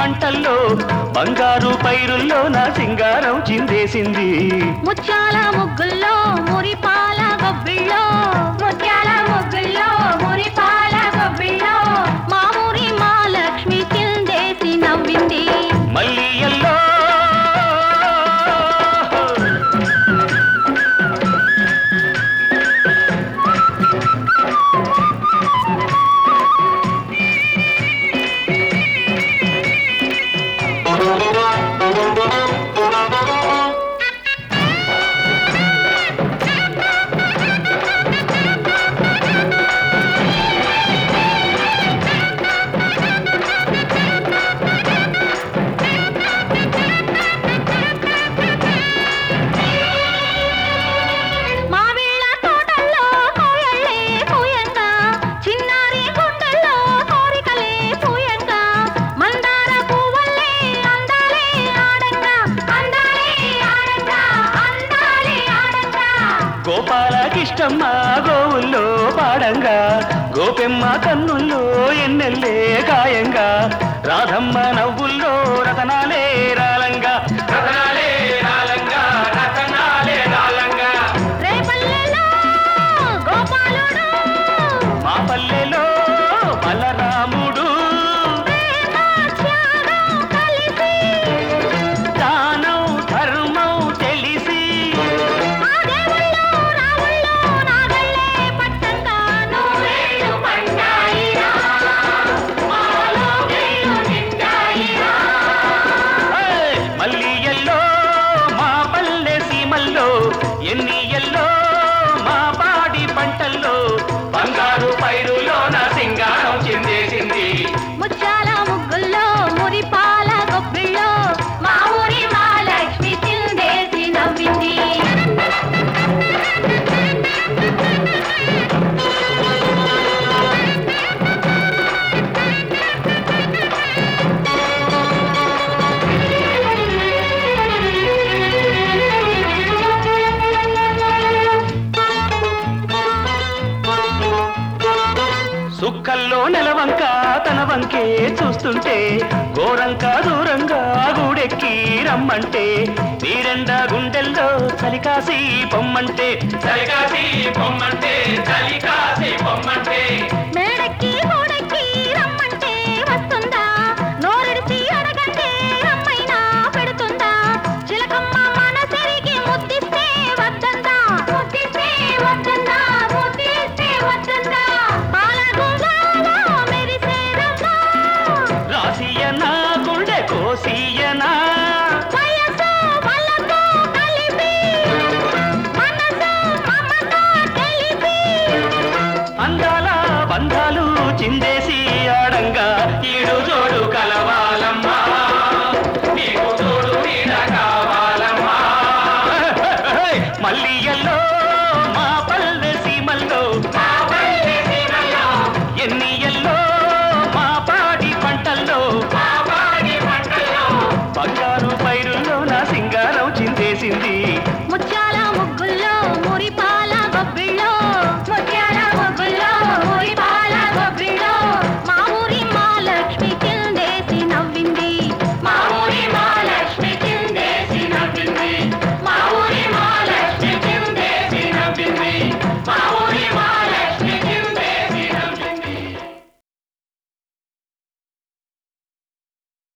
పంటల్లో బంగారు పైరుల్లో నా సింగారం చిందేసింది ముత్యాల ముగ్గుల్లో మురిపాల గొబ్బిళ్ళో ముత్యాల ముగ్గుల్లో మురిపాల గొబ్బిళ్ళో మా ఊరి మా లక్ష్మి చిందేసి నవ్వింది మళ్ళీ ఎల్లో మా వీళ్ళ తోటల్లో కోయళ్ళే పూయంగా చిన్నారి గుండెల్లో కోరికలే పూయంగా మందార పువ్వుల్లే అందాలే ఆడంగా అందాలే ఆడంగా అందాలే ఆడంగా గోపాలకిష్టమ్మ గోవుల్లో పాడంగా గోపెమ్మ కన్నుల్లో ఎన్నెల్లే కాయంగా రాధమ్మ నవ్వుల్లో రతనాలే రాలంగా రతనాలే రాలంగా రతనాలే రాలంగా రేపల్లెలో గోపాలుడు మా పల్లెలో బలరాముడు ప్రేమ త్యాగం కలిసి దానం ధర్మం తెలిసి ఆ దేవుళ్ళు రావుళ్ళు నాగళ్ళే పట్టంగా నూరేళ్ళు పండాయిరా మాలో వేలు నిండాయిరా ఏయ్! మళ్ళీ ఎల్లో మా పల్లె సీమల్లో ఎన్ని ఎల్లో మా పాడి పంటల్లో బంగారు పైరులో నా సింగారం చిందేసింది ముత్యాల ముగ్గుల్లో మురిపాల గొప్పిళ్ళో మా ఊరి మా లక్ష్మి చిందేసి నవ్వింది సుక్కల్లో నెలవంక తన వంకే చూస్తుంటే ఘోరంక దూరంగా గూడెక్కి రమ్మంటే నీరెండ గుండెల్లో చలికాసి పొమ్మంటే చలికాసి పొమ్మంటే చలికాసి పొమ్మంటే మేడెక్కి గోడెక్కి రమ్మంటే వస్తుందా నోరెడిసి అడగంటే రమ్మైనా పెడుతుందా చిలకమ్మ మనసెరిగి ముద్దిస్తే వద్దందా ముద్దిస్తే వద్దందా ముద్దిస్తే వద్దందా పాలగుంగాలో మెరిసేదమ్మా రాసియ నా గుండె కోసియ